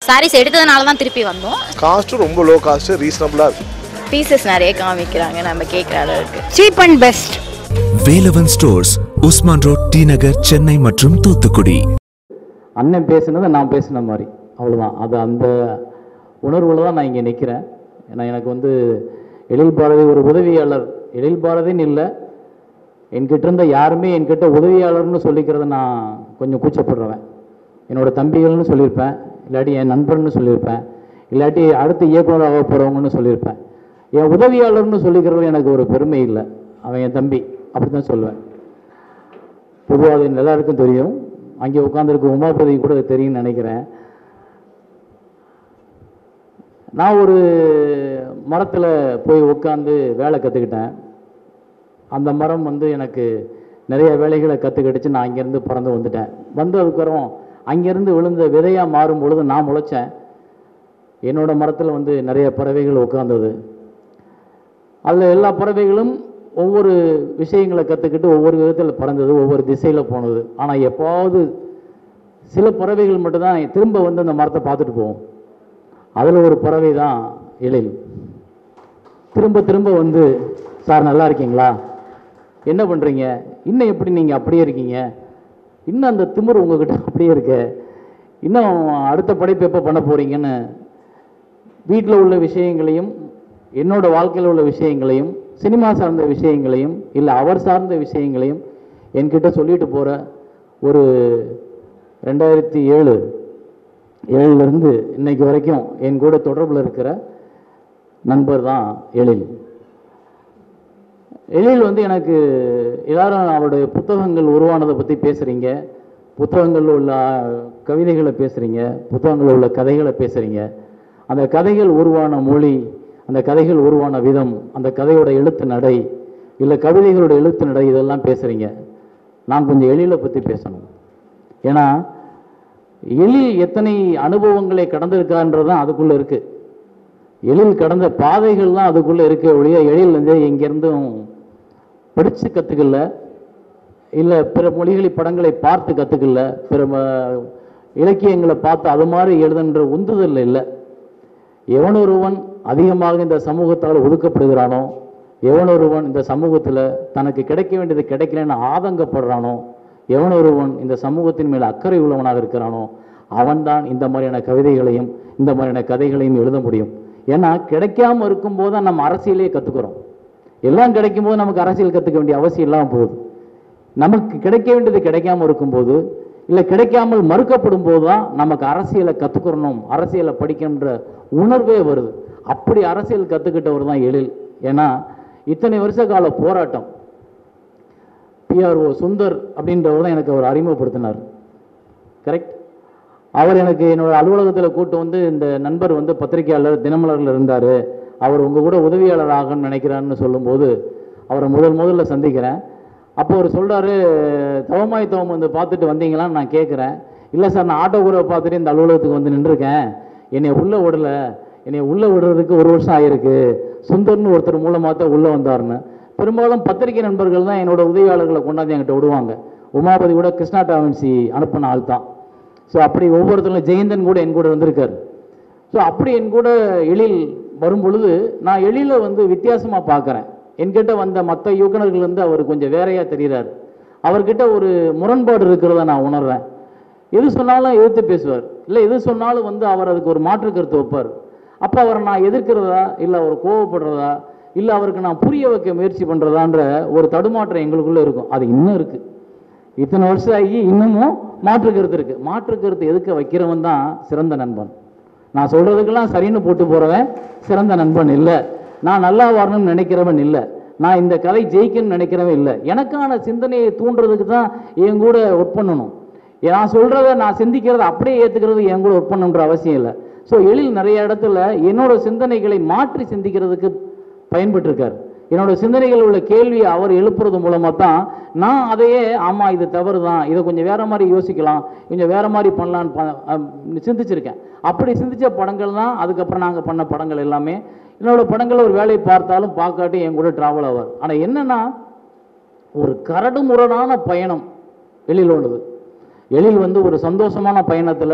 சாரீஸ் எடுத்ததுனால தான் திருப்பி வந்தோம் காஸ்ட்டும் ரொம்ப லோ காஸ்ட் ரீசனபிளாக இருக்கு பீசஸ் நிறைய காமிக்கிறாங்க நம்ம கேட்குற அளவுக்கு cheap and best Velavan stores Usman road T Nagar Chennai மற்றும் தூத்துக்குடி அண்ணன் பேசுனதை நான் பேசின மாதிரி அவ்வளோதான் அது அந்த உணர்வில் தான் நான் இங்கே நிற்கிறேன் ஏன்னா எனக்கு வந்து எழில் பாரதி ஒரு உதவியாளர் எழில் பாரதின்னு இல்லை என்கிட்ட இருந்த யாருமே என்கிட்ட உதவியாளர்னு சொல்லிக்கிறத நான் கொஞ்சம் கூச்சப்படுறவன் என்னோட தம்பிகள்னு சொல்லியிருப்பேன் இல்லாட்டி என் நண்பர்னு சொல்லியிருப்பேன் இல்லாட்டி அடுத்து இயக்குனராக போகிறவங்கன்னு சொல்லியிருப்பேன் என் உதவியாளர்னு சொல்லிக்கிறது எனக்கு ஒரு பெருமை இல்லை அவன் என் தம்பி அப்படி தான் சொல்லுவேன் பொதுவாக அது எல்லாருக்கும் தெரியும் அங்கே உட்காந்துருக்க உமாபதி கூட அது தெரியும்னு நினைக்கிறேன் நான் ஒரு மரத்தில் போய் உட்காந்து வேலை கற்றுக்கிட்டேன் அந்த மரம் வந்து எனக்கு நிறைய வேலைகளை கற்றுக்கிடுச்சு நான் அங்கேருந்து பிறந்து வந்துட்டேன் வந்ததுக்கப்புறம் அங்கேருந்து விழுந்த விதையாக மாறும் பொழுது நான் முளைச்சேன் என்னோட மரத்தில் வந்து நிறைய பறவைகள் உட்காந்தது அதில் எல்லா பறவைகளும் ஒவ்வொரு விஷயங்களை கற்றுக்கிட்டு ஒவ்வொரு விதத்தில் பறந்தது ஒவ்வொரு திசையில் போனது ஆனால் எப்போவாவது சில பறவைகள் மட்டும்தான் திரும்ப வந்து அந்த மரத்தை பார்த்துட்டு போகும் அதில் ஒரு பறவை தான் எழில் திரும்ப திரும்ப வந்து சார் நல்லா இருக்கீங்களா என்ன பண்ணுறீங்க இன்னும் எப்படி நீங்கள் அப்படியே இருக்கீங்க இன்னும் அந்த திமிரு உங்ககிட்ட அப்படியே இருக்க இன்னும் அடுத்த படைப்பு எப்போ பண்ண போகிறீங்கன்னு வீட்டில் உள்ள விஷயங்களையும் என்னோட வாழ்க்கையில் உள்ள விஷயங்களையும் சினிமா சார்ந்த விஷயங்களையும் இல்லை அவர் சார்ந்த விஷயங்களையும் என்கிட்ட சொல்லிட்டு போகிற ஒரு ரெண்டாயிரத்தி ஏழு ஏழுலேருந்து இன்னைக்கு வரைக்கும் என் கூட தொடர்பில் இருக்கிற நண்பர் தான் எழில் எழில் வந்து எனக்கு எல்லாரும் அவருடைய புத்தகங்கள் உருவானதை பற்றி பேசுகிறீங்க புத்தகங்களில் உள்ள கவிதைகளை பேசுகிறீங்க புத்தகங்களில் உள்ள கதைகளை பேசுகிறீங்க அந்த கதைகள் உருவான மொழி அந்த கதைகள் உருவான விதம் அந்த கதையோட எழுத்து நடை இல்லை கவிதைகளோட எழுத்து நடை இதெல்லாம் பேசுகிறீங்க நான் கொஞ்சம் எழிலை பற்றி பேசணும் ஏன்னா எழில் எத்தனை அனுபவங்களை கடந்திருக்கான்றது தான் அதுக்குள்ளே இருக்குது எழில் கடந்த பாதைகள் தான் அதுக்குள்ளே இருக்க ஒழிய எழில் வந்து எங்கேருந்தும் படித்து கற்றுக்கல இல்லை பிற மொழிகளை படங்களை பார்த்து கற்றுக்கல பிற ம- இலக்கியங்களை பார்த்து அது மாதிரி எழுதுன்ற உந்துதல் இல்லை எவனொருவன் அதிகமாக இந்த சமூகத்தால் ஒதுக்கப்படுகிறானோ எவனொருவன் இந்த சமூகத்தில் தனக்கு கிடைக்க வேண்டியது கிடைக்கலன்னு ஆதங்கப்படுறானோ எவனொருவன் இந்த சமூகத்தின் மேல் அக்கறை உள்ளவனாக இருக்கிறானோ அவன்தான் இந்த மாதிரியான கவிதைகளையும் இந்த மாதிரியான கதைகளையும் எழுத முடியும் ஏன்னா கிடைக்காம இருக்கும்போது தான் நம்ம அரசியலே கற்றுக்குறோம் எல்லாம் கிடைக்கும் போது நமக்கு அரசியல் கற்றுக்க வேண்டிய அவசியம் இல்லாமல் போகுது நமக்கு கிடைக்க வேண்டியது கிடைக்காம இருக்கும்போது இல்லை கிடைக்காமல் மறுக்கப்படும் போது தான் நமக்கு அரசியலை கற்றுக்கிறணும் அரசியலை படிக்கணுன்ற உணர்வே வருது அப்படி அரசியல் கற்றுக்கிட்டவர் தான் எழில் ஏன்னா இத்தனை வருஷ கால போராட்டம் பிஆர்ஓ சுந்தர் அப்படின்றவர் தான் எனக்கு அவர் அறிமுகப்படுத்தினார் கரெக்ட் அவர் எனக்கு என்னோட அலுவலகத்தில் கூட்டு வந்து இந்த நண்பர் வந்து பத்திரிகையாளர் தினமலரில் இருந்தார் அவர் உங்கள் கூட உதவியாளர் ஆகணும்னு நினைக்கிறான்னு சொல்லும்போது அவரை முதல் முதல்ல சந்திக்கிறேன் அப்போ அவர் சொல்கிறாரு தவமாய் தவம் வந்து பார்த்துட்டு வந்தீங்களான்னு நான் கேட்குறேன் இல்லை சார் நான் ஆட்டோ கூட பார்த்துட்டு இந்த அலுவலகத்துக்கு வந்து நின்றுருக்கேன் என்னை உள்ளே விடல என்னை உள்ளே விடுறதுக்கு ஒரு வருஷம் ஆயிருக்கு சுந்தர்னு ஒருத்தர் மூலமாக தான் உள்ளே வந்தாருன்னு பெரும்பாலும் பத்திரிகை நண்பர்கள் தான் என்னோட உதவியாளர்களை கொண்டாந்து என்கிட்ட விடுவாங்க உமாபதி கூட கிருஷ்ணா டாவன்சி அனுப்பின ஆள் தான் ஸோ அப்படி ஒவ்வொருத்தரும் ஜெயந்தன் கூட என் கூட வந்திருக்காரு ஸோ அப்படி என் கூட எழில் வரும் பொழுது நான் எழில வந்து வித்தியாசமாக பார்க்குறேன் என்கிட்ட வந்த மற்ற இயக்குனர்கள் வந்து அவர் கொஞ்சம் வேறையாக தெரிகிறார் அவர்கிட்ட ஒரு முரண்பாடு இருக்கிறத நான் உணர்றேன் எது சொன்னாலும் எதிர்த்து பேசுவார் இல்லை எது சொன்னாலும் வந்து அவர் அதுக்கு ஒரு மாற்று கருத்து வைப்பார் அப்போ அவரை நான் எதிர்க்கிறதா இல்லை அவர் கோவப்படுறதா இல்லை அவருக்கு நான் புரிய வைக்க முயற்சி பண்ணுறதான்ற ஒரு தடுமாற்றம் எங்களுக்குள்ளே இருக்கும் அது இன்னும் இருக்குது இத்தனை வருஷம் ஆகி இன்னமும் மாற்று கருத்து இருக்கு மாற்று கருத்து எதுக்க வைக்கிறவன் தான் சிறந்த நண்பன் நான் சொல்றதுக்கெல்லாம் சரின்னு போட்டு போறவன் சிறந்த நண்பன் இல்லை நான் நல்லா வரணும்னு நினைக்கிறவன் இல்லை நான் இந்த கதை ஜெயிக்கணும்னு நினைக்கிறவன் இல்லை எனக்கான சிந்தனையை தூண்டுறதுக்கு தான் என் கூட ஒர்க் பண்ணணும் நான் சொல்றத நான் சிந்திக்கிறத அப்படியே ஏத்துக்கிறது என் கூட ஒர்க் பண்ணணுன்ற அவசியம் இல்லை ஸோ எழில் நிறைய இடத்துல என்னோட சிந்தனைகளை மாற்றி சிந்திக்கிறதுக்கு பயன்பட்டிருக்கார் என்னோட சிந்தனைகள் உள்ள கேள்வியை அவர் எழுப்புறது மூலமாக தான் நான் அதையே ஆமாம் இது தவறு தான் இதை கொஞ்சம் வேற மாதிரி யோசிக்கலாம் கொஞ்சம் வேற மாதிரி பண்ணலான்னு ப- அம், சிந்திச்சிருக்கேன் அப்படி சிந்திச்ச படங்கள் தான் அதுக்கப்புறம் நாங்கள் பண்ண படங்கள் எல்லாமே என்னோட படங்கள் ஒரு வேலையை பார்த்தாலும் பார்க்காட்டி என் கூட ட்ராவல் ஆவார் ஆனால் என்னன்னா ஒரு கரடுமுரடான பயணம் எழில் ஓடுது எழில் வந்து ஒரு சந்தோஷமான பயணத்தில்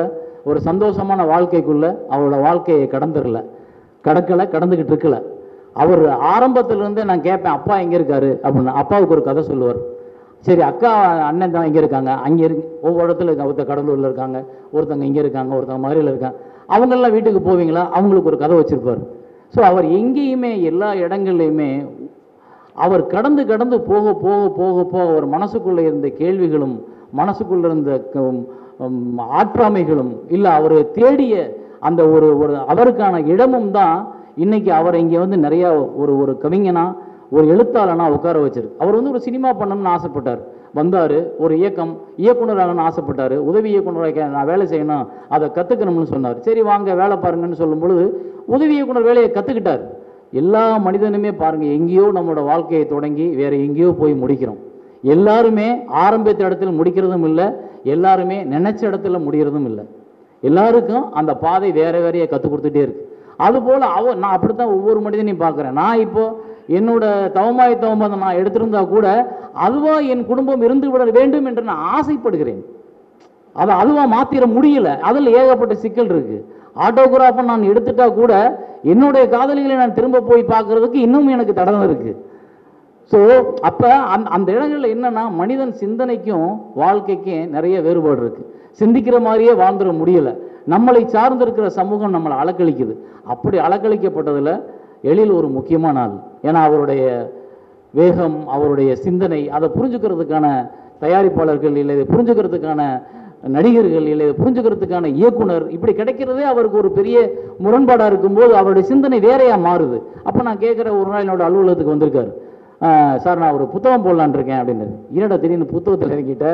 ஒரு சந்தோஷமான வாழ்க்கைக்குள்ள அவரோட வாழ்க்கையை கடந்துடல கடக்கலை கடந்துக்கிட்டு இருக்கல அவர் ஆரம்பத்திலிருந்தே நான் கேட்பேன் அப்பா எங்கே இருக்காரு அப்படின்னு அப்பாவுக்கு ஒரு கதை சொல்லுவார் சரி அக்கா அண்ணன் தான் இங்கே இருக்காங்க அங்கே இருக்கு ஒவ்வொரு இடத்துல இருக்காங்க ஒருத்தர் கடலூரில் இருக்காங்க ஒருத்தங்க இங்கே இருக்காங்க ஒருத்தங்க மதுரையில் இருக்காங்க அவங்கெல்லாம் வீட்டுக்கு போவீங்களா அவங்களுக்கு ஒரு கதை வச்சுருப்பார் ஸோ அவர் எங்கேயுமே எல்லா இடங்கள்லையுமே அவர் கடந்து கடந்து போக போக போக போக அவர் மனசுக்குள்ளே இருந்த கேள்விகளும் மனசுக்குள்ள இருந்த க- உம், ஆற்றாமைகளும் இல்லை அவர் தேடிய அந்த ஒரு ஒரு அவருக்கான இடமும் தான் இன்னைக்கு அவரை இங்கே வந்து நிறையா ஒரு ஒரு கவிஞனா ஒரு எழுத்தாளனா உட்கார வச்சிருக்கு அவர் வந்து ஒரு சினிமா பண்ணணும்னு ஆசைப்பட்டார் வந்தார் ஒரு இயக்கம் இயக்குனராகணும்னு ஆசைப்பட்டார் உதவி இயக்குனராக நான் வேலை செய்யணும் அதை கற்றுக்கணும்னு சொன்னார் சரி வாங்க வேலை பாருங்கன்னு சொல்லும் பொழுது உதவி இயக்குனர் வேலையை கற்றுக்கிட்டார் எல்லா மனிதனுமே பாருங்க எங்கேயோ நம்மளோட வாழ்க்கையை தொடங்கி வேற எங்கேயோ போய் முடிக்கிறோம் எல்லாருமே ஆரம்பித்த இடத்துல முடிக்கிறதும் இல்லை எல்லாருமே நினைச்ச இடத்துல முடிகிறதும் இல்லை எல்லாருக்கும் அந்த பாதை வேற வேறைய கற்றுக் கொடுத்துட்டே இருக்கு அதுபோல் அவ நான் அப்படித்தான் ஒவ்வொரு மனிதனையும் பார்க்குறேன் நான் இப்போ என்னோட தவமாய் தவம்பதை நான் எடுத்திருந்தா கூட அதுவா என் குடும்பம் இருந்து விட வேண்டும் என்று நான் ஆசைப்படுகிறேன் அதை அதுவா மாத்திர முடியல அதில் ஏகப்பட்ட சிக்கல் இருக்கு ஆட்டோகிராஃபை நான் எடுத்துட்டா கூட என்னுடைய காதலிகளை நான் திரும்ப போய் பார்க்கறதுக்கு இன்னும் எனக்கு தடம் இருக்கு ஸோ அப்போ அந்த அந்த இடங்கள்ல என்னன்னா மனிதன் சிந்தனைக்கும் வாழ்க்கைக்கும் நிறைய வேறுபாடு இருக்கு சிந்திக்கிற மாதிரியே வாழ்ந்துட முடியல நம்மளை சார்ந்திருக்கிற சமூகம் நம்மளை அலக்களிக்குது அப்படி அலக்களிக்கப்பட்டதுல எழில் ஒரு முக்கியமான ஆள் ஏன்னா அவருடைய வேகம் அவருடைய சிந்தனை அதை புரிஞ்சுக்கிறதுக்கான தயாரிப்பாளர்கள் இல்லை இதை புரிஞ்சுக்கிறதுக்கான நடிகர்கள் இல்லை இதை புரிஞ்சுக்கிறதுக்கான இயக்குனர் இப்படி கிடைக்கிறதே அவருக்கு ஒரு பெரிய முரண்பாடாக இருக்கும்போது அவருடைய சிந்தனை வேறையா மாறுது அப்போ நான் கேட்குற ஒரு நாள் என்னோட அலுவலகத்துக்கு வந்திருக்காரு "ஆஹ், சார் நான் ஒரு புத்தகம் போடலான்னு இருக்கேன் அப்படின்னு என்னடா திடீர்னு புத்தகத்தில் இறங்கிட்ட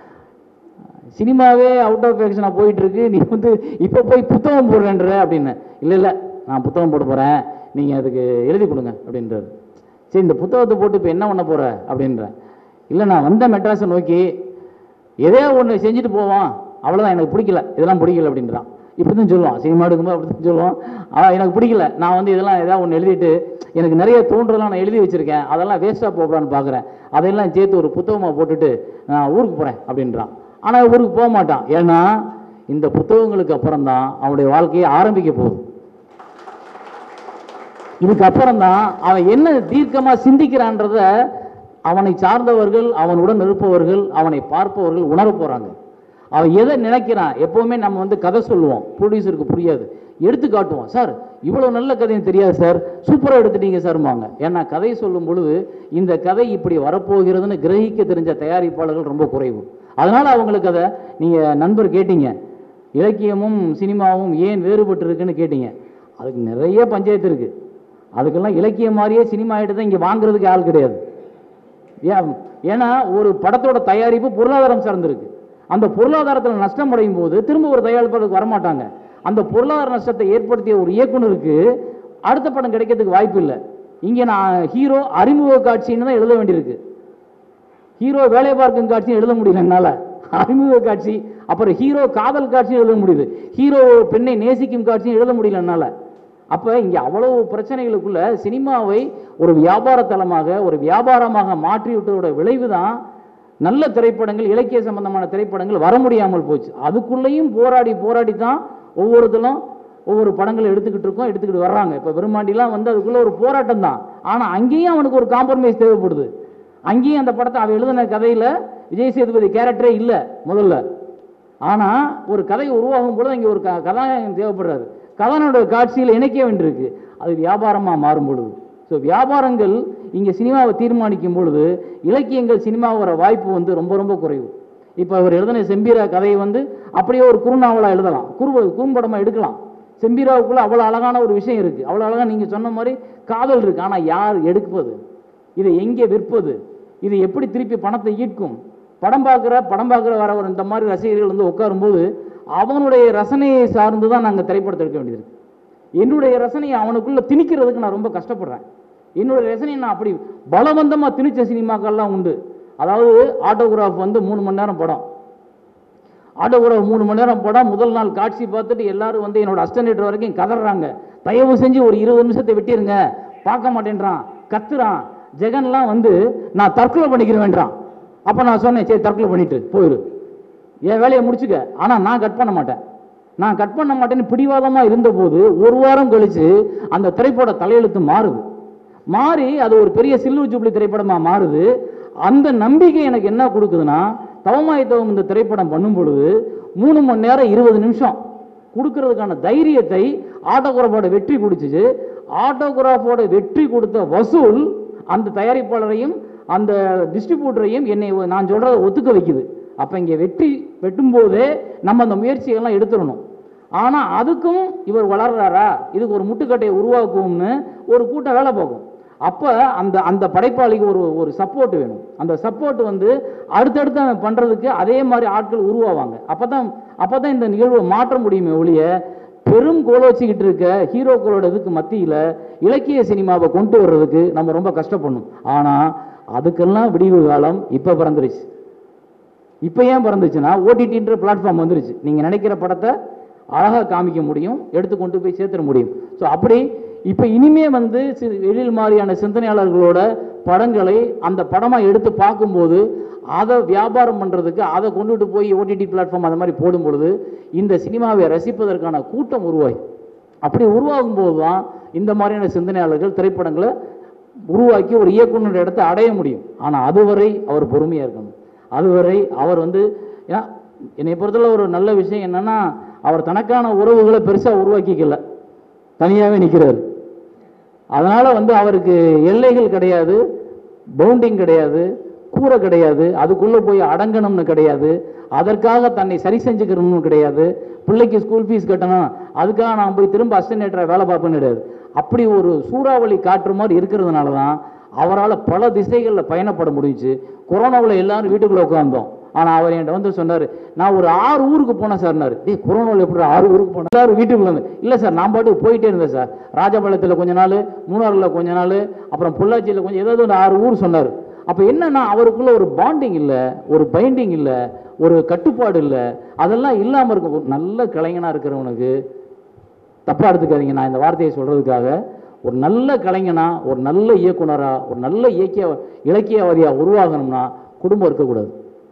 சினிமாவே அவுட் ஆஃப் ஃபேக்ஷனாக போயிட்டு இருக்கு நீ வந்து இப்போ போய் புத்தகம் போடுறேன்ற அப்படின்னு இல்லை இல்லை நான் புத்தகம் போட போகிறேன் நீங்கள் அதுக்கு எழுதி கொடுங்க அப்படின்றாரு சரி இந்த புத்தகத்தை போட்டு இப்போ என்ன பண்ண போகிற அப்படின்றேன் இல்லை நான் வந்த மெட்ராஸை நோக்கி எதோ ஒன்று செஞ்சுட்டு போவான் அவ்வளோதான் எனக்கு பிடிக்கல இதெல்லாம் பிடிக்கல அப்படின்றான் இப்படி தான் சொல்லுவான் சினிமா எடுக்கும்போது அப்படி தான் சொல்லுவான் ஆனால் எனக்கு பிடிக்கல நான் வந்து இதெல்லாம் ஏதாவது ஒன்று எழுதிட்டு எனக்கு நிறைய தோன்றலாம் நான் எழுதி வச்சிருக்கேன் அதெல்லாம் வேஸ்ட்டாக போகலான்னு பார்க்குறேன் அதையெல்லாம் சேர்த்து ஒரு புத்தகமாக போட்டுட்டு நான் ஊருக்கு போகிறேன் அப்படின்றான் ஆனால் ஊருக்கு போக மாட்டான் ஏன்னா இந்த புத்தகங்களுக்கு அப்புறம் தான் அவனுடைய வாழ்க்கையை ஆரம்பிக்க போகுது இதுக்கப்புறம் தான் அவன் என்ன தீர்க்கமாக சிந்திக்கிறான்றத அவனை சார்ந்தவர்கள் அவனுடன் இருப்பவர்கள் அவனை பார்ப்பவர்கள் உணரப் போறாங்க அவன் எதை நினைக்கிறான் எப்பவுமே நம்ம வந்து கதை சொல்லுவோம் ப்ரொடியூசருக்கு புரியாது எடுத்து காட்டுவோம் சார் இவ்வளவு நல்ல கதையும் தெரியாது சார் சூப்பராக எடுத்துட்டீங்க சார்மாங்க ஏன்னா கதை சொல்லும் பொழுது இந்த கதை இப்படி வரப்போகிறதுன்னு கிரகிக்க தெரிஞ்ச தயாரிப்பாளர்கள் ரொம்ப குறைவு அதனால அவங்களுக்கு அதை நீங்க நண்பர் கேட்டீங்க இலக்கியமும் சினிமாவும் ஏன் வேறுபட்டு இருக்குன்னு கேட்டீங்க அதுக்கு நிறைய பஞ்சாயத்து இருக்கு அதுக்கெல்லாம் இலக்கியம் மாதிரியே சினிமா ஆகிட்டு தான் இங்கே வாங்குறதுக்கு ஆள் கிடையாது ஏன் ஏன்னா ஒரு படத்தோட தயாரிப்பு பொருளாதாரம் சார்ந்திருக்கு அந்த பொருளாதாரத்தில் நஷ்டம் அடையும் போது திரும்ப ஒரு தயாரிப்பாளருக்கு வரமாட்டாங்க அந்த பொருளாதார நஷ்டத்தை ஏற்படுத்திய ஒரு இயக்குனருக்கு அடுத்த படம் கிடைக்கிறதுக்கு வாய்ப்பு இல்லை இங்கே நான் ஹீரோ அறிமுக காட்சின்னு தான் எழுத வேண்டியிருக்கு ஹீரோ வேலை பார்க்கும் காட்சியும் எழுத முடியல என்னால அறிமுக காட்சி அப்புறம் ஹீரோ காதல் காட்சியும் எழுத முடியுது ஹீரோ பெண்ணை நேசிக்கும் காட்சியும் எழுத முடியல என்னால அப்ப இங்க அவ்வளவு பிரச்சனைகளுக்குள்ள சினிமாவை ஒரு வியாபார தளமாக ஒரு வியாபாரமாக மாற்றி விட்டதோட விளைவு தான் நல்ல திரைப்படங்கள் இலக்கிய சம்பந்தமான திரைப்படங்கள் வர முடியாமல் போச்சு அதுக்குள்ளேயும் போராடி போராடி தான் ஒவ்வொருத்தரும் ஒவ்வொரு படங்களை எடுத்துக்கிட்டு இருக்கோம் எடுத்துக்கிட்டு வர்றாங்க இப்போ பெருமாண்டிலாம் வந்து அதுக்குள்ள ஒரு போராட்டம் தான் ஆனால் அங்கேயும் அவனுக்கு ஒரு காம்ப்ரமைஸ் தேவைப்படுது அங்கேயும் அந்த படத்தை அவன் எழுதின கதையில் விஜய் சேதுபதி கேரக்டரே இல்லை முதல்ல ஆனால் ஒரு கதை உருவாகும் பொழுது இங்கே ஒரு க கதாநாயகன் தேவைப்படுறாரு கதாநாயகனோட காட்சியில் இணைக்க வேண்டியிருக்கு அது வியாபாரமாக மாறும் பொழுது ஸோ வியாபாரங்கள் இங்கே சினிமாவை தீர்மானிக்கும் பொழுது இலக்கியங்கள் சினிமா வர வாய்ப்பு வந்து ரொம்ப ரொம்ப குறைவு இப்போ அவர் எழுதின செம்பீரா கதையை வந்து அப்படியே ஒரு குறுநாவலாக எழுதலாம் குறு குறும்படமாக எடுக்கலாம் செம்பீராவுக்குள்ள அவ்வளோ அழகான ஒரு விஷயம் இருக்குது அவ்வளோ அழகாக நீங்கள் சொன்ன மாதிரி காதல் இருக்குது ஆனால் யார் எடுப்பது இதை எங்கே விற்பது இது எப்படி திருப்பி பணத்தை ஈட்கும் படம் பார்க்குற படம் பார்க்குற வரவர் இந்த மாதிரி ரசிகர்கள் வந்து உட்காரும்போது அவனுடைய ரசனையை சார்ந்து தான் நாங்கள் திரைப்படத்தை எடுக்க வேண்டியது இருக்கு என்னுடைய ரசனையை அவனுக்குள்ள திணிக்கிறதுக்கு நான் ரொம்ப கஷ்டப்படுறேன் என்னுடைய ரசனையை நான் அப்படி பலவந்தமாக திணிச்ச சினிமாக்கள்லாம் உண்டு அதாவது ஆட்டோகிராஃப் வந்து மூணு மணி நேரம் படம் ஆட்டோகிராஃப் மூணு மணி நேரம் படம் முதல் நாள் காட்சி பார்த்துட்டு எல்லாரும் வந்து என்னோட அஸ்டனேட்டர் வரைக்கும் கதறாங்க தயவு செஞ்சு ஒரு இருபது நிமிஷத்தை வெட்டிருங்க பார்க்க மாட்டேன்றான் கத்துறான் ஜெகன்லாம் வந்து நான் தற்கொலை பண்ணிக்கிறேன்றான் அப்போ நான் சொன்னேன் சரி தற்கொலை பண்ணிட்டு போயிரு என் வேலையை முடிச்சுக்க ஆனால் நான் கட் பண்ண மாட்டேன் நான் கட் பண்ண மாட்டேன்னு பிடிவாதமாக இருந்தபோது ஒரு வாரம் கழிச்சு அந்த திரைப்பட தலையெழுத்து மாறுது மாறி அது ஒரு பெரிய சில்வர் ஜூப்ளி திரைப்படமாக மாறுது அந்த நம்பிக்கை எனக்கு என்ன கொடுக்குதுன்னா தவமாய் தவம் இந்த திரைப்படம் பண்ணும் பொழுது மூணு மணி நேரம் இருபது நிமிஷம் கொடுக்கறதுக்கான தைரியத்தை ஆட்டோகிராஃபோட வெற்றி குடிச்சிச்சு ஆட்டோகிராஃபோட வெற்றி கொடுத்த வசூல் அந்த தயாரிப்பாளரையும் அந்த டிஸ்ட்ரிபியூட்டரையும் என்னை நான் சொல்றதை ஒத்துக்க வைக்குது அப்போ இங்கே வெற்றி வெட்டும்போதே நம்ம அந்த முயற்சிகள்லாம் எடுத்துடணும் ஆனால் அதுக்கும் இவர் வளர்றாரா இதுக்கு ஒரு முட்டுக்கட்டையை உருவாக்குவோம்னு ஒரு கூட்டம் வேலை பார்க்கும் அப்போ அந்த அந்த படைப்பாளிக்கு ஒரு ஒரு சப்போர்ட் வேணும் அந்த சப்போர்ட் வந்து அடுத்தடுத்து அவன் பண்ணுறதுக்கு அதே மாதிரி ஆட்கள் உருவாவாங்க அப்போ தான் அப்போ தான் இந்த நிகழ்வை மாற்ற முடியுமே ஒழிய பெரும் கோலோச்சிக்கிட்டு இருக்க ஹீரோக்களோட இதுக்கு மத்தியில் இலக்கிய சினிமாவை கொண்டு வர்றதுக்கு நம்ம ரொம்ப கஷ்டப்படணும் ஆனால் அதுக்கெல்லாம் விடிவு காலம் இப்போ பிறந்துருச்சு இப்போ ஏன் பிறந்துச்சுன்னா ஓடிடின்ற பிளாட்ஃபார்ம் வந்துருச்சு நீங்கள் நினைக்கிற படத்தை அழகாக காமிக்க முடியும் எடுத்து கொண்டு போய் சேர்த்துட முடியும் ஸோ அப்படி இப்போ இனிமே வந்து சி- எழில் மாதிரியான சிந்தனையாளர்களோட படங்களை அந்த படமாக எடுத்து பார்க்கும்போது அதை வியாபாரம் பண்ணுறதுக்கு அதை கொண்டுட்டு போய் ஓடிடி பிளாட்ஃபார்ம் அந்த மாதிரி போடும் பொழுது இந்த சினிமாவை ரசிப்பதற்கான கூட்டம் உருவாய் அப்படி உருவாகும் போது தான் இந்த மாதிரியான சிந்தனையாளர்கள் திரைப்படங்களை உருவாக்கி ஒரு இயக்குனர் இடத்தை அடைய முடியும் ஆனால் அதுவரை அவர் பொறுமையாக இருக்கணும் அதுவரை அவர் வந்து ஏன்னா என்னை பொறுத்தவரை ஒரு நல்ல விஷயம் என்னன்னா அவர் தனக்கான உறவுகளை பெருசாக உருவாக்கிக்கல தனியாகவே நிற்கிறார் அதனால வந்து அவருக்கு எல்லைகள் கிடையாது பவுண்டிங் கிடையாது கூரை கிடையாது அதுக்குள்ளே போய் அடங்கணும்னு கிடையாது அதற்காக தன்னை சரி செஞ்சுக்கணும்னு கிடையாது பிள்ளைக்கு ஸ்கூல் ஃபீஸ் கட்டணும் அதுக்காக நான் போய் திரும்ப அசிஸ்டன்டேட்டராக வேலை பார்ப்பேன்னு கிடையாது அப்படி ஒரு சூறாவளி காற்று மாதிரி இருக்கிறதுனால தான் அவரால் பல திசைகளில் பயணப்பட முடிஞ்சுச்சு கொரோனாவில் எல்லாரும் வீட்டுக்குள்ளே உட்காந்தோம் ஆனால் அவர் என்கிட்ட வந்து சொன்னார் நான் ஒரு ஆறு ஊருக்கு போனேன் சார்னாரு டேய் கொரோனாவில் எப்படி ஆறு ஊருக்கு போனேன் எல்லாரும் வீட்டுக்குள்ள வந்து இல்லை சார் நான் பாட்டுக்கு போயிட்டே இருந்தேன் சார் ராஜபாளையத்தில் கொஞ்ச நாள் மூணாறில் கொஞ்ச நாள் அப்புறம் பொள்ளாச்சியில் கொஞ்சம் ஏதாவது ஒரு ஆறு ஊர் சொன்னார் அப்போ என்னன்னா அவருக்குள்ள ஒரு பாண்டிங் இல்லை ஒரு பைண்டிங் இல்லை ஒரு கட்டுப்பாடு இல்லை அதெல்லாம் இல்லாமல் இருக்கும் ஒரு நல்ல கலைஞனாக இருக்கிறவனுக்கு தப்பாக எடுத்துக்காதீங்க நான் இந்த வார்த்தையை சொல்கிறதுக்காக ஒரு நல்ல கலைஞனா ஒரு நல்ல இயக்குனரா ஒரு நல்ல இயக்கிய இலக்கியவாதியா உருவாகணும்னா குடும்பம் இருக்கக்கூடாது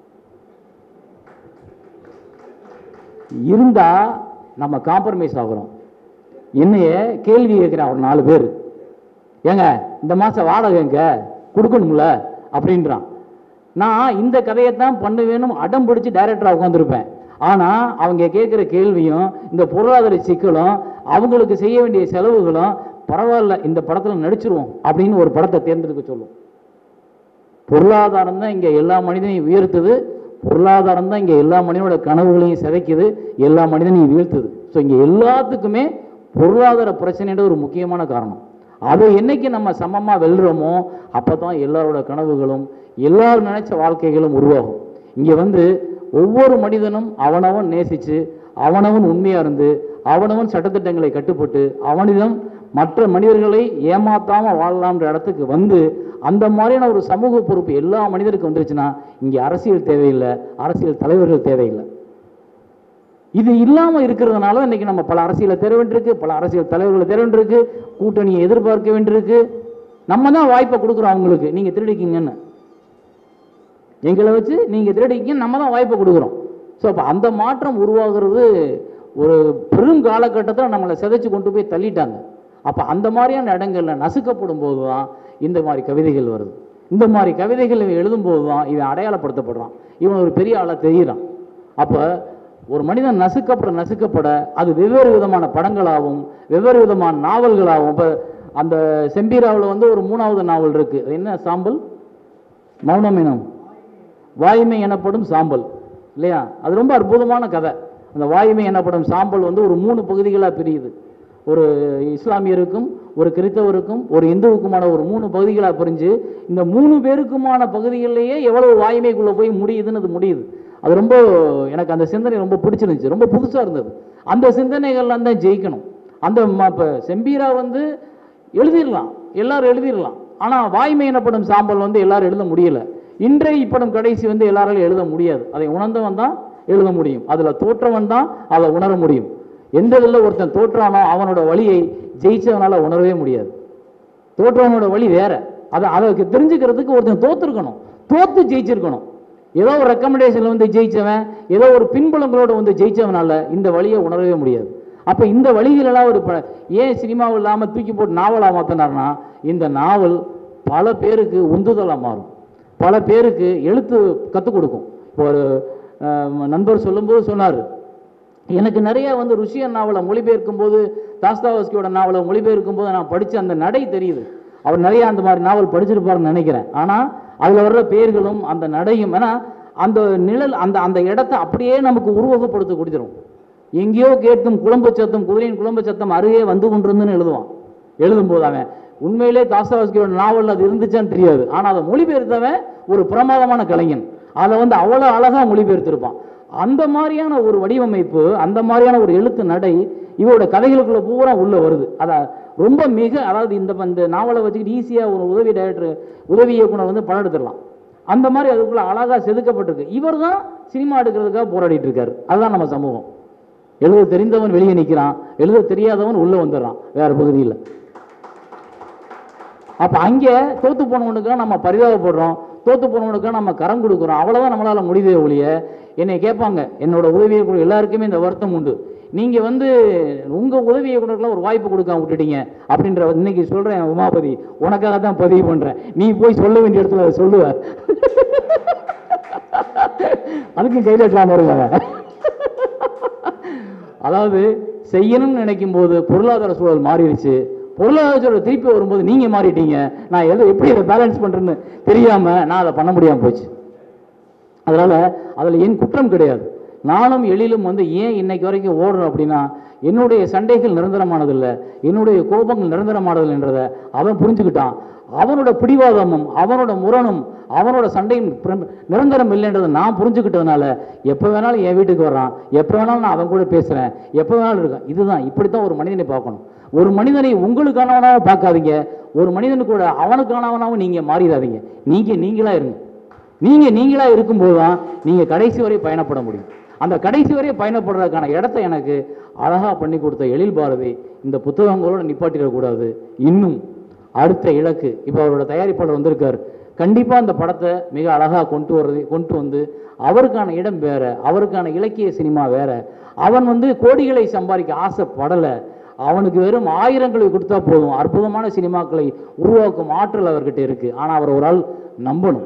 இருந்தா நம்ம காம்ப்ரமைஸ் ஆகுறோம் என்னைய கேள்வி கேட்குறான் ஒரு நாலு பேர் ஏங்க இந்த மாசம் வாடகை எங்க கொடுக்கணும்ல அப்படின்றான் நான் இந்த கதையை தான் பண்ணுவேணும் அடம் பிடிச்சி டைரக்டராக உட்காந்துருப்பேன் ஆனால் அவங்க கேட்குற கேள்வியும் இந்த பொருளாதார சிக்கலும் அவங்களுக்கு செய்ய வேண்டிய செலவுகளும் பரவாயில்ல இந்த படத்தில் நடிச்சிருவோம் அப்படின்னு ஒரு படத்தை தேர்ந்தெடுக்க சொல்லும் பொருளாதாரம் தான் இங்கே எல்லா மனிதனையும் உயர்த்துது பொருளாதாரம் தான் இங்கே எல்லா மனிதனோட கனவுகளையும் சிதைக்குது எல்லா மனிதனையும் வீழ்த்துது ஸோ இங்கே எல்லாத்துக்குமே பொருளாதார பிரச்சனைன்ற ஒரு முக்கியமான காரணம் அதை என்னைக்கு நம்ம சமமாக வெல்றோமோ அப்போ தான் எல்லாரோட கனவுகளும் எல்லாரும் நினைச்ச வாழ்க்கைகளும் உருவாகும் இங்கே வந்து ஒவ்வொரு மனிதனும் அவனவன் நேசித்து அவனவன் உண்மையாக இருந்து அவனவன் சட்டத்திட்டங்களை கட்டுப்பட்டு அவனிடம் மற்ற மனிதர்களை ஏமாத்தாம வாழலாம்ன்ற இடத்துக்கு வந்து அந்த மாதிரியான ஒரு சமூக பொறுப்பு எல்லா மனிதருக்கும் வந்துருச்சுன்னா இங்கே அரசியல் தேவையில்லை அரசியல் தலைவர்கள் தேவையில்லை இது இல்லாம இருக்கிறதுனால இன்னைக்கு நம்ம பல அரசியலை தேட வேண்டியிருக்கு பல அரசியல் தலைவர்களை தேட வேண்டியிருக்கு கூட்டணியை எதிர்பார்க்க வேண்டியிருக்கு நம்ம தான் வாய்ப்பை கொடுக்குறோம் அவங்களுக்கு நீங்க திருடிக்கிங்கன்னு எங்களை வச்சு நீங்க திருடிக்கிங்க நம்ம தான் வாய்ப்பை கொடுக்குறோம் ஸோ அப்போ அந்த மாற்றம் உருவாகிறது ஒரு பெரும் காலகட்டத்தில் நம்மளை சிதைச்சு கொண்டு போய் தள்ளிட்டாங்க அப்போ அந்த மாதிரியான இடங்கள்ல நசுக்கப்படும் போது தான் இந்த மாதிரி கவிதைகள் வருது இந்த மாதிரி கவிதைகள் இவன் எழுதும்போது தான் இவன் அடையாளப்படுத்தப்படுறான் இவன் ஒரு பெரிய ஆளாக தெரிகிறான் அப்போ ஒரு மனிதன் நசுக்கப்பட நசுக்கப்பட அது வெவ்வேறு விதமான படங்களாகவும் வெவ்வேறு விதமான நாவல்களாகவும் இப்போ அந்த செம்பீராவில் வந்து ஒரு மூணாவது நாவல் இருக்கு அது என்ன சாம்பல் மௌனமினம் வாய்மை எனப்படும் சாம்பல் இல்லையா அது ரொம்ப அற்புதமான கதை அந்த வாய்மை எனப்படும் சாம்பல் வந்து ஒரு மூணு பகுதிகளாக பிரியுது ஒரு இஸ்லாமியருக்கும் ஒரு கிறித்தவருக்கும் ஒரு இந்துவுக்குமான ஒரு மூணு பகுதிகளாக பிரிஞ்சு இந்த மூணு பேருக்குமான பகுதிகளிலேயே எவ்வளவு வாய்மைக்குள்ளே போய் முடியுதுன்னு அது முடியுது அது ரொம்ப எனக்கு அந்த சிந்தனை ரொம்ப பிடிச்சிருந்துச்சு ரொம்ப புதுசாக இருந்தது அந்த சிந்தனைகள்லாம் தான் ஜெயிக்கணும் அந்த இப்போ செம்பீரா வந்து எழுதிடலாம் எல்லாரும் எழுதிடலாம் ஆனால் வாய்மை எனப்படும் சாம்பல் வந்து எல்லாரும் எழுத முடியல இன்றைய இப்படம் கடைசி வந்து எல்லாராலும் எழுத முடியாது அதை உணர்ந்தவன் தான் எழுத முடியும் அதில் தோற்றவன் தான் அதை உணர முடியும் எந்த இதில் ஒருத்தன் தோற்றானோ அவனோட வழியை ஜெயிச்சவனால உணரவே முடியாது தோற்றவனோட வழி வேற அதை அதை தெரிஞ்சுக்கிறதுக்கு ஒருத்தன் தோத்துருக்கணும் தோத்து ஜெயிச்சிருக்கணும் ஏதோ ஒரு ரெக்கமெண்டேஷனில் வந்து ஜெயிச்சவன் ஏதோ ஒரு பின்புலங்களோட வந்து ஜெயிச்சவனால இந்த வழியை உணரவே முடியாது அப்போ இந்த வழிகளெல்லாம் ஒரு ப- ஏன் சினிமாவில் இல்லாமல் தூக்கி போட்டு நாவலாக மாற்றினார்னா இந்த நாவல் பல பேருக்கு உந்துதலாக மாறும் பல பேருக்கு எழுத்து கற்றுக் கொடுக்கும் இப்போ ஒரு அஹ், நண்பர் சொல்லும்போது சொன்னார் எனக்கு நிறைய வந்து ருஷியன் நாவலை மொழிபெயர்க்கும் போது தாஸ்தாவஸ்கியோட நாவலை மொழிபெயர்க்கும் போது நான் படித்த அந்த நடை தெரியுது அவர் நிறைய அந்த மாதிரி நாவல் படிச்சிருப்பாருன்னு நினைக்கிறேன் ஆனால் அதில் வர்ற பேர்களும் அந்த நடையும் ஏன்னா அந்த நிழல் அந்த அந்த இடத்த அப்படியே நமக்கு உருவகப்படுத்தி கொடுத்துரும் எங்கேயோ கேட்கும் குழம்பு சத்தம் குதிரையின் குழம்பு சத்தம் அருகே வந்து கொண்டிருந்துன்னு எழுதுவான் எழுதும்போது அவன் உண்மையிலே தாஸ்தாவஸ்கியோட நாவல் அது இருந்துச்சான்னு தெரியாது ஆனால் அதை மொழிபெயர்த்தவன் ஒரு பிரமாதமான கலைஞன் அதை வந்து அவ்வளோ அழகாக மொழிபெயர்த்திருப்பான் அந்த மாதிரியான ஒரு வடிவமைப்பு அந்த மாதிரியான ஒரு எழுத்து நடை இவரோட கதைகளுக்குள்ள பூரா உள்ள வருது அத ரொம்ப மிக அதாவது இந்த இந்த நாவலை வச்சுக்கிட்டு ஈஸியாக ஒரு உதவி டைரக்டர் உதவி இயக்குனர் வந்து படம் எடுத்துடலாம் அந்த மாதிரி அதுக்குள்ள அழகாக செதுக்கப்பட்டிருக்கு இவர் தான் சினிமா எடுக்கிறதுக்காக போராடிட்டு இருக்காரு அதுதான் நம்ம சமூகம் எழுத தெரிந்தவன் வெளியே நிற்கிறான் எழுத தெரியாதவன் உள்ள வந்துடுறான் வேற பகுதியில் அப்ப அங்கே தோத்து போனவனுக்கு நம்ம பரிதாபப்படுறோம் தோத்து போனவனுக்கு நம்ம கரம் கொடுக்குறோம் அவ்வளவுதான் நம்மளால முடியுதே ஒழிய என்னை கேட்பாங்க என்னோட உதவி இயக்குனர் எல்லாருக்குமே இந்த வருத்தம் உண்டு நீங்க வந்து உங்க உதவி இயக்குனருக்குலாம் ஒரு வாய்ப்பு கொடுக்காம விட்டுட்டீங்க அப்படின்ற இன்னைக்கு சொல்றேன் உமாபதி உனக்காக தான் பதிவு பண்றேன் நீ போய் சொல்ல வேண்டிய இடத்துல அதை சொல்லுவ அதுக்கும் கையில் எட்டலாம் வருவாங்க அதாவது செய்யணும்னு நினைக்கும் போது பொருளாதார சூழல் மாறிடுச்சு பொருளாதார சூழல் திருப்பி வரும்போது நீங்க மாறிட்டீங்க நான் எதை எப்படி இதை பேலன்ஸ் பண்றேன்னு தெரியாம நான் அதை பண்ண முடியாம போச்சு அதனால அதுல என் குற்றம் கிடையாது நானும் எழிலும் வந்து ஏன் இன்னைக்கு வரைக்கும் ஓடுறோம் அப்படின்னா என்னுடைய சண்டைகள் நிரந்தரமானதில்லை என்னுடைய கோபங்கள் நிரந்தரமானதில்லை என்றதை அவன் புரிஞ்சுக்கிட்டான் அவனோட பிடிவாதமும் அவனோட முரணும் அவனோட சண்டையும் பிர- நிரந்தரம் இல்லைன்றதை நான் புரிஞ்சுக்கிட்டதுனால எப்போ வேணாலும் என் வீட்டுக்கு வர்றான் எப்போ வேணாலும் நான் அவன் கூட பேசுகிறேன் எப்போ வேணாலும் இருக்கேன் இதுதான் இப்படித்தான் ஒரு மனிதனை பார்க்கணும் ஒரு மனிதனை உங்களுக்கானவனாகவும் பார்க்காதீங்க ஒரு மனிதனு கூட அவனுக்கானவனாகவும் நீங்கள் மாறிடாதீங்க நீங்கள் நீங்களா இருங்க நீங்க நீங்களா இருக்கும்போது தான் நீங்க கடைசி வரை பயணப்பட முடியும் அந்த கடைசி வரை பயணப்படுறதுக்கான இடத்த எனக்கு அழகா பண்ணி கொடுத்த எழில் பாரதி இந்த புத்தகங்களோட நிப்பாட்டிடக்கூடாது இன்னும் அடுத்த இலக்கு இப்போ அவரோட தயாரிப்பாளர் வந்திருக்காரு கண்டிப்பா அந்த படத்தை மிக அழகா கொண்டு வர்றது கொண்டு வந்து அவருக்கான இடம் வேற அவருக்கான இலக்கிய சினிமா வேற அவன் வந்து கோடிகளை சம்பாதிக்க ஆசைப்படலை அவனுக்கு வெறும் ஆயிரங்களை கொடுத்தா போதும் அற்புதமான சினிமாக்களை உருவாக்கும் ஆற்றல் அவர்கிட்ட இருக்கு ஆனா அவர் ஒரு ஆள் நம்பணும்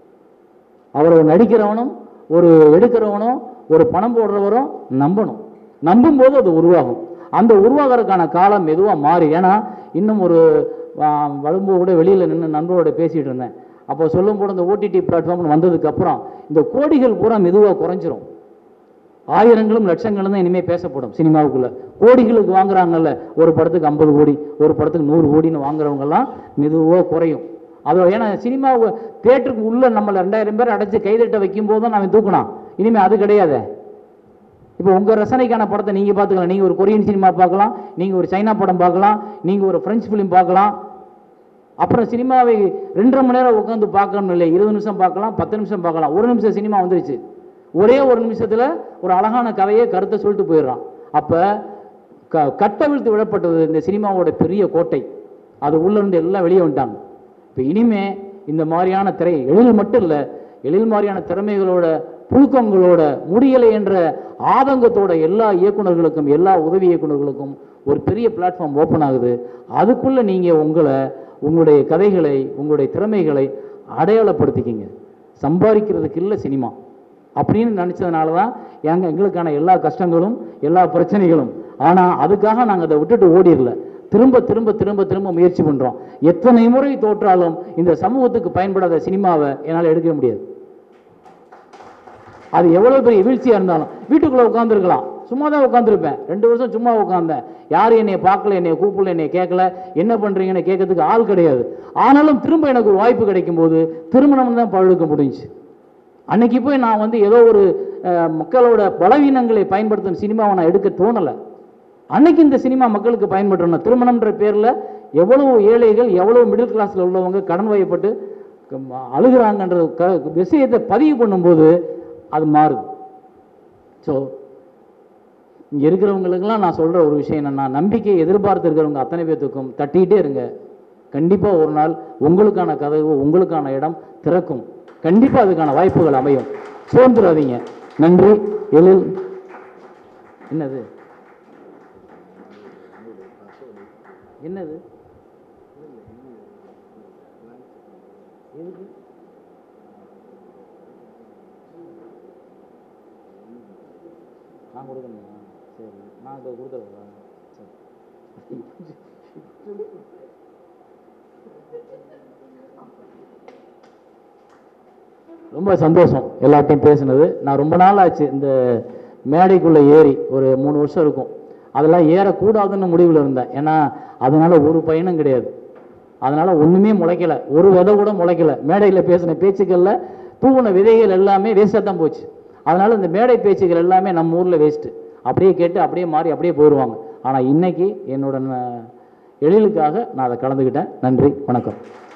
அவர் ஒரு நடிக்கிறவனும் ஒரு எடுக்கிறவனும் ஒரு பணம் போடுறவரும் நம்பணும் நம்பும்போது அது உருவாகும் அந்த உருவாகிறதுக்கான காலம் மெதுவாக மாறி ஏன்னா இன்னும் ஒரு வழும்பு கூட வெளியில் நின்று நண்பரோட பேசிகிட்டு இருந்தேன் அப்போ சொல்லும் போது இந்த ஓடிடி பிளாட்ஃபார்ம் வந்ததுக்கு அப்புறம் இந்த கோடிகள் பூரா மெதுவாக குறைஞ்சிரும் ஆயிரங்களும் லட்சங்களும் தான் இனிமேல் பேசப்படும் சினிமாவுக்குள்ள கோடிகளுக்கு வாங்குறாங்கல்ல ஒரு படத்துக்கு ஐம்பது கோடி ஒரு படத்துக்கு நூறு கோடின்னு வாங்குறவங்கெல்லாம் மெதுவாக குறையும் அது ஏன்னா சினிமா தேட்டருக்கு உள்ள நம்மள ரெண்டாயிரம் பேர் அடைச்சு கைதட்ட வைக்கும் போது தான் அவன் தூக்கினான் இனிமே அது கிடையாது இப்போ உங்க ரசனைக்கான படத்தை நீங்க பார்த்துக்கலாம் நீங்க ஒரு கொரியன் சினிமா பார்க்கலாம் நீங்க ஒரு சைனா படம் பார்க்கலாம் நீங்க ஒரு பிரெஞ்சு ஃபிலிம் பார்க்கலாம் அப்புறம் சினிமாவை ரெண்டரை மணி நேரம் உட்காந்து பார்க்கணும் இல்லை இருபது நிமிஷம் பார்க்கலாம் பத்து நிமிஷம் பார்க்கலாம் ஒரு நிமிஷம் சினிமா வந்துருச்சு ஒரே ஒரு நிமிஷத்துல ஒரு அழகான கதையை கருத்தை சொல்லிட்டு போயிடுறான் அப்ப க கட்டவிழ்த்து விடப்பட்டது இந்த சினிமாவோட பெரிய கோட்டை அது உள்ள இருந்து எல்லாம் வெளியே வந்துட்டாங்க இப்போ இனிமே இந்த மாதிரியான திரை எழில் மட்டும் இல்லை எழில் மாதிரியான திறமைகளோட புழுக்கங்களோட முடியலை என்ற ஆதங்கத்தோட எல்லா இயக்குனர்களுக்கும் எல்லா உதவி இயக்குனர்களுக்கும் ஒரு பெரிய பிளாட்ஃபார்ம் ஓப்பன் ஆகுது அதுக்குள்ள நீங்க உங்களை உங்களுடைய கதைகளை உங்களுடைய திறமைகளை அடையாளப்படுத்திக்கிங்க சம்பாதிக்கிறதுக்கு இல்லை சினிமா அப்படின்னு நினச்சதுனால தான் எங்க எங்களுக்கான எல்லா கஷ்டங்களும் எல்லா பிரச்சனைகளும் ஆனால் அதுக்காக நாங்கள் அதை விட்டுட்டு ஓடிடல திரும்ப திரும்ப திரும்ப திரும்ப முயற்சி பண்ணுறோம் எத்தனை முறை தோற்றாலும் இந்த சமூகத்துக்கு பயன்படாத சினிமாவை என்னால் எடுக்க முடியாது அது எவ்வளோ பெரிய வீழ்ச்சியாக இருந்தாலும் வீட்டுக்குள்ளே உட்காந்துருக்கலாம் சும்மா தான் உட்காந்துருப்பேன் ரெண்டு வருஷம் சும்மா உட்காந்தேன் யாரும் என்னை பார்க்கல என்னை கூப்பிடல என்னை கேட்கல என்ன பண்ணுறீங்கன்னு கேட்கறதுக்கு ஆள் கிடையாது ஆனாலும் திரும்ப எனக்கு ஒரு வாய்ப்பு கிடைக்கும் போது திருமணம் தான் பழுக்க முடிஞ்சுச்சு அன்னைக்கு போய் நான் வந்து ஏதோ ஒரு அஹ், மக்களோட பலவீனங்களை பயன்படுத்தும் சினிமாவை நான் எடுக்க தோணலை அன்னைக்கு இந்த சினிமா மக்களுக்கு பயன்படுறோம் திருமணம்ன்ற பேரில் எவ்வளவு ஏழைகள் எவ்வளவு மிடில் கிளாஸில் உள்ளவங்க கடன் வயப்பட்டு க- அழுகுறாங்கன்ற க விஷயத்தை பதிவு பண்ணும்போது அது மாறுது ஸோ இங்கே இருக்கிறவங்களுக்கெல்லாம் நான் சொல்கிற ஒரு விஷயம் என்னன்னா நம்பிக்கை எதிர்பார்த்து இருக்கிறவங்க அத்தனை பேர்த்துக்கும் தட்டிக்கிட்டே இருங்க கண்டிப்பாக ஒரு நாள் உங்களுக்கான கதவு உங்களுக்கான இடம் திறக்கும் கண்டிப்பாக அதுக்கான வாய்ப்புகள் அமையும் சோர்ந்துடாதீங்க நன்றி எழில் என்னது என்னது எதுக்கு நான் கொடுக்கணுமா சரி நான் இப்போ கொடுத்துருவா சரி ரொம்ப சந்தோஷம் எல்லார்ட்டையும் பேசுனது நான் ரொம்ப நாள் ஆச்சு இந்த மேடைக்குள்ளே ஏறி ஒரு மூணு வருஷம் இருக்கும் அதெல்லாம் ஏறக்கூடாதுன்னு முடிவில் இருந்தேன் ஏன்னா அதனால ஒரு பயனும் கிடையாது அதனால ஒன்றுமே முளைக்கல ஒரு விதை கூட முளைக்கல மேடையில் பேசின பேச்சுக்களில் தூவுன விதைகள் எல்லாமே வேஸ்ட்டாக தான் போச்சு அதனால இந்த மேடை பேச்சுகள் எல்லாமே நம்ம ஊரில் வேஸ்ட்டு அப்படியே கேட்டு அப்படியே மாறி அப்படியே போயிடுவாங்க ஆனால் இன்னைக்கு என்னோட ந- எழிலுக்காக நான் அதை கலந்துக்கிட்டேன் நன்றி வணக்கம்